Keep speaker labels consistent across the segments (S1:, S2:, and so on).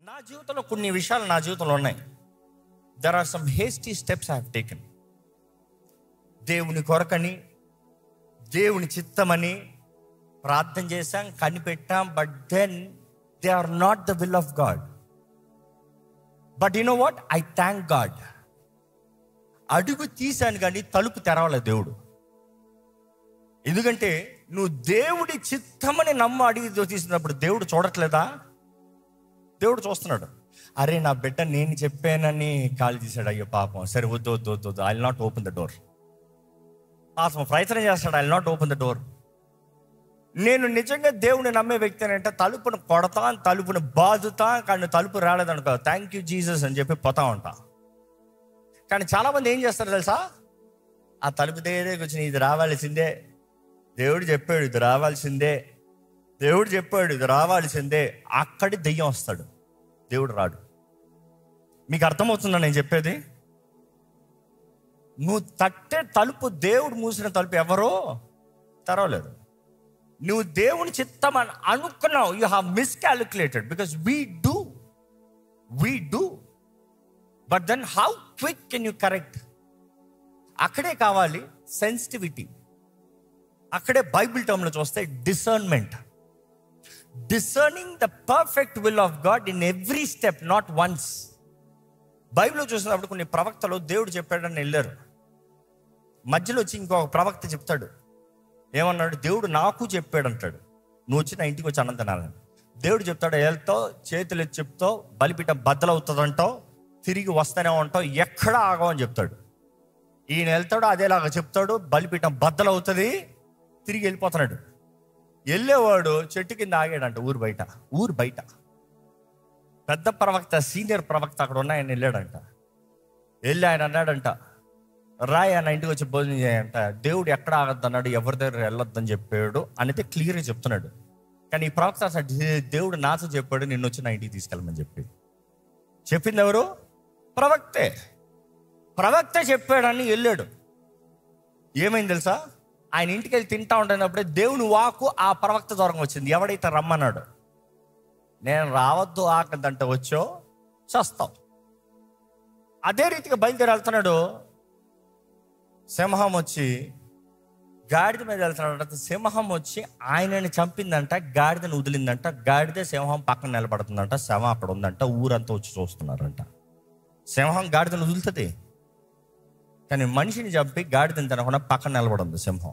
S1: నా జీవితంలో కొన్ని విషయాలు నా జీవితంలో ఉన్నాయి there are some hasty steps I have taken దేవుని కొరకని దేవుని చిత్తమని ప్రార్థన చేశాం కనిపెట్టాం but then they are not the will of God but you know what I thank God అడుగు తీశాను కానీ తలుపు తెరవలేదు దేవుడు ఎందుకంటే నువ్వు దేవుడి చిత్తమని నమ్మ అడిగి తీసినప్పుడు దేవుడు చూడట్లేదా దేవుడు చూస్తున్నాడు అరే నా బిడ్డ నేను చెప్పానని కాల్ తీశాడు అయ్యో పాపం సరే వద్దు వద్దు వద్దు వద్దు I not open the door పాపం ప్రయత్నం చేస్తాడు I not open the door నేను నిజంగా దేవుని నమ్మే వ్యక్తి అంటే తలుపును కొడతా తలుపును బాదుతా కానీ తలుపు రాలేదనుకో థ్యాంక్ యూ జీసస్ అని చెప్పి పోతా ఉంటా కానీ చాలామంది ఏం చేస్తారు తెలుసా ఆ తలుపు దగ్గరే కూర్చొని ఇది రావాల్సిందే దేవుడు చెప్పాడు ఇది రావాల్సిందే దేవుడు చెప్పాడు ఇది రావాల్సిందే అక్కడి దెయ్యం వస్తాడు దేవుడు రాడు మీకు అర్థమవుతుందా నేను చెప్పేది నువ్వు తట్టే తలుపు దేవుడు మూసిన తలుపు ఎవరో తెరవలేదు నువ్వు దేవుని చిత్తం అని అనుకున్నావు you have miscalculated because we do we do but then how quick can you correct అక్కడే కావాలి సెన్సిటివిటీ అక్కడే బైబిల్ టర్మ్లో చూస్తే discernment discerning the perfect will of God in every step not once బైబిల్లో చూసినప్పుడు కొన్ని ప్రవక్తలు దేవుడు చెప్పాడని వెళ్ళారు మధ్యలో వచ్చి ఇంకొక ప్రవక్త చెప్తాడు ఏమన్నాడు దేవుడు నాకు చెప్పాడు అంటాడు నువ్వు వచ్చి నా ఇంటికి వచ్చి అన్నం తినాలని దేవుడు చెప్తాడు వెళ్తావు చేతులు ఎత్తి చెప్తావు బలిపీఠం బద్దలవుతుందంటావు తిరిగి వస్తూనే ఉంటావు ఎక్కడ ఆగవని చెప్తాడు ఈయన వెళ్తాడు అదేలాగా చెప్తాడు బలిపీఠం బద్దలవుతుంది తిరిగి వెళ్ళిపోతున్నాడు వెళ్ళేవాడు చెట్టు కింద ఆగాడంట ఊరు బయట ఊరు బయట పెద్ద ప్రవక్త సీనియర్ ప్రవక్త అక్కడ ఉన్నాయని వెళ్ళాడంట వెళ్ళి ఆయన అన్నాడంట రాయ్ అన్న ఇంటికి వచ్చి భోజనం చేయంట దేవుడు ఎక్కడ ఆగద్దు అన్నాడు ఎవరి దగ్గర వెళ్ళొద్దని చెప్పాడు అనేది క్లియర్గా చెప్తున్నాడు కానీ ఈ ప్రవక్త అసలు దేవుడు నాతో చెప్పాడు నిన్ను వచ్చి నా ఇంటికి తీసుకెళ్ళమని చెప్పి చెప్పింది ఎవరు ప్రవక్తే ప్రవక్త చెప్పాడని వెళ్ళాడు ఏమైంది తెలుసా ఆయన ఇంటికి వెళ్ళి తింటా ఉంటున్నప్పుడే దేవుని వాకు ఆ ప్రవక్త దూరంగా వచ్చింది ఎవడైతే రమ్మన్నాడు నేను రావద్దు ఆకదంటే వచ్చో చస్తావు అదే రీతిగా బయలుదేరి వెళ్తున్నాడు సింహం వచ్చి గాడిద మీద వెళ్తున్నాడంట సింహం వచ్చి ఆయనని చంపిందంట గాడిదని వదిలిందంట గాడిద సింహం పక్కన నిలబడుతుందంట శవం అక్కడ ఉందంట ఊరంతా వచ్చి చూస్తున్నారంట సింహం గాడిదని వదులుతుంది కానీ మనిషిని చంపి గాడిదని తినకుండా పక్కన నిలబడింది సింహం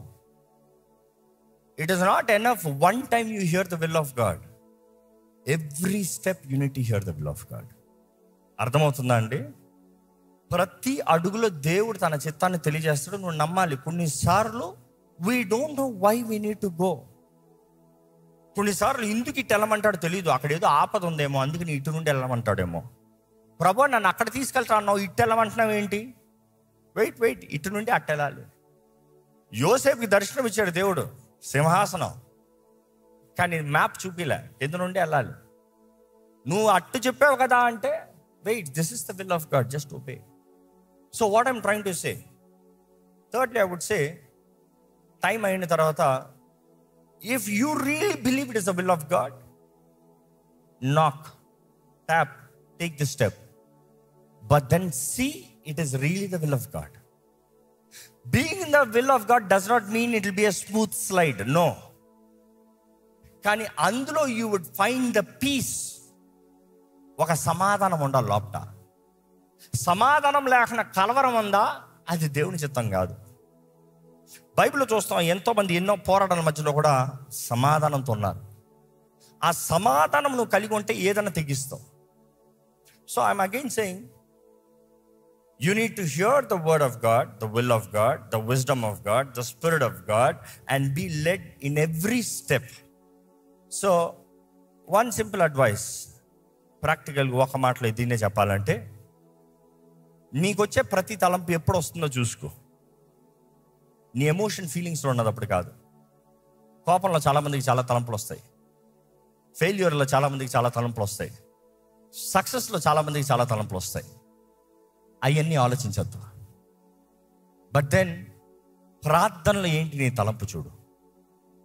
S1: it is not enough one time you hear the will of God every step you need hear the will of God అర్థమవుతుందా అండి ప్రతి అడుగులో దేవుడు తన చిత్తాన్ని తెలియజేస్తాడు నువ్వు నమ్మాలి కొన్నిసార్లు we don't know why we need to go కొన్నిసార్లు ఎందుకు ఇటు వెళ్ళమంటాడో తెలియదు అక్కడ ఏదో ఆపద ఉందేమో అందుకని ఇటు నుండి వెళ్ళమంటాడేమో ప్రభు నన్ను అక్కడ తీసుకెళ్తా అన్నావు ఇటు వెళ్ళమంటున్నావు ఏంటి వెయిట్ వెయిట్ ఇటు నుండి అట్టు వెళ్ళాలి యోసేపుకి దర్శనం ఇచ్చాడు దేవుడు సింహాసనం కానీ మ్యాప్ చూపిలే ఎందు నుండి వెళ్ళాలి నువ్వు అట్టు చెప్పావు కదా అంటే wait this is the will of God just ఓపే so what I'm trying to say thirdly I would say time అయిన తర్వాత if you really believe it is the will of God knock tap take the step but then see it is really the will of God being in the will of God does not mean it will be a smooth slide no కానీ అందులో you would find the peace ఒక సమాధానం ఉండాలి లోపట సమాధానం లేకుండా కలవరం ఉందా అది దేవుని చిత్తం కాదు బైబిల్లో చూస్తాం ఎంతో మంది ఎన్నో పోరాటాల మధ్యలో కూడా సమాధానంతో ఉన్నారు ఆ సమాధానం నువ్వు కలిగి ఉంటే ఏదైనా తెగిస్తావు so I'm again saying you need to hear the word of God the will of God the wisdom of God the spirit of God and be led in every step so one simple advice ప్రాక్టికల్గా ఒక మాటలో దీన్నే చెప్పాలంటే నీకు వచ్చే ప్రతి తలంపు ఎప్పుడు వస్తుందో చూసుకో నీ ఎమోషన్ ఫీలింగ్స్లో ఉన్నదప్పుడు కాదు కోపంలో చాలామందికి చాలా తలంపులు వస్తాయి ఫెయిల్యూర్లో చాలామందికి చాలా తలంపులు వస్తాయి సక్సెస్లో చాలామందికి చాలా తలంపులు వస్తాయి అవన్నీ ఆలోచించద్దు బట్ దెన్ ప్రార్థనలో ఏంటి నీ తలంపు చూడు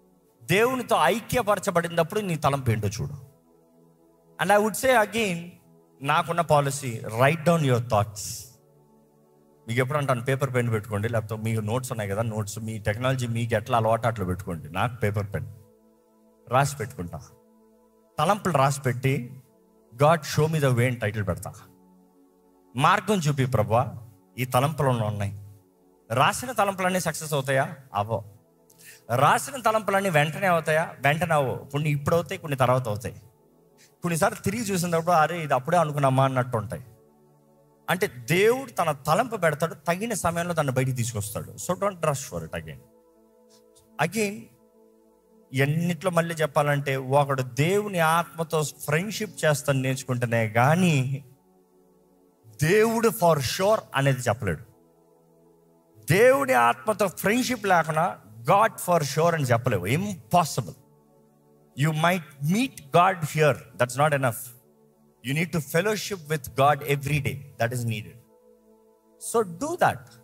S1: దేవునితో ఐక్యపరచబడినప్పుడు నీ తలంపు ఏంటో చూడు and I would say again నాకున్న policy write down your thoughts మీకు ఎప్పుడు అంటాను పేపర్ పెన్ పెట్టుకోండి లేకపోతే మీకు నోట్స్ ఉన్నాయి కదా నోట్స్ మీ టెక్నాలజీ మీకు ఎట్లా అలవాటు అట్లా పెట్టుకోండి నాకు పేపర్ పెన్ రాసి పెట్టుకుంటా తలంపులు రాసి పెట్టి గాడ్ షో మీద వే అని టైటిల్ పెడతా మార్గం చూపి ప్రభా ఈ తలంపులు ఉన్నాయి రాసిన తలంపులన్నీ సక్సెస్ అవుతాయా అవో రాసిన తలంపులన్నీ వెంటనే అవుతాయా వెంటనే అవ్వవు కొన్ని ఇప్పుడు అవుతాయి కొన్ని తర్వాత అవుతాయి కొన్నిసార్లు తిరిగి చూసినప్పుడు అరే ఇది అప్పుడే అనుకున్నామా అన్నట్టు ఉంటాయి అంటే దేవుడు తన తలంపు పెడతాడు తగిన సమయంలో దాన్ని బయటికి తీసుకొస్తాడు so don't trust for it again again ఎన్నిట్లో మళ్ళీ చెప్పాలంటే ఒకడు దేవుని ఆత్మతో ఫ్రెండ్షిప్ చేస్తాను నేర్చుకుంటేనే కానీ దేవుడు ఫర్ షోర్ అనేది చెప్పలేడు దేవుడి ఆత్మతో ఫ్రెండ్షిప్ లేకుండా గాడ్ ఫర్ షోర్ అని చెప్పలేవు impossible you might meet God here that's not enough you need to fellowship with God every day that is needed so do that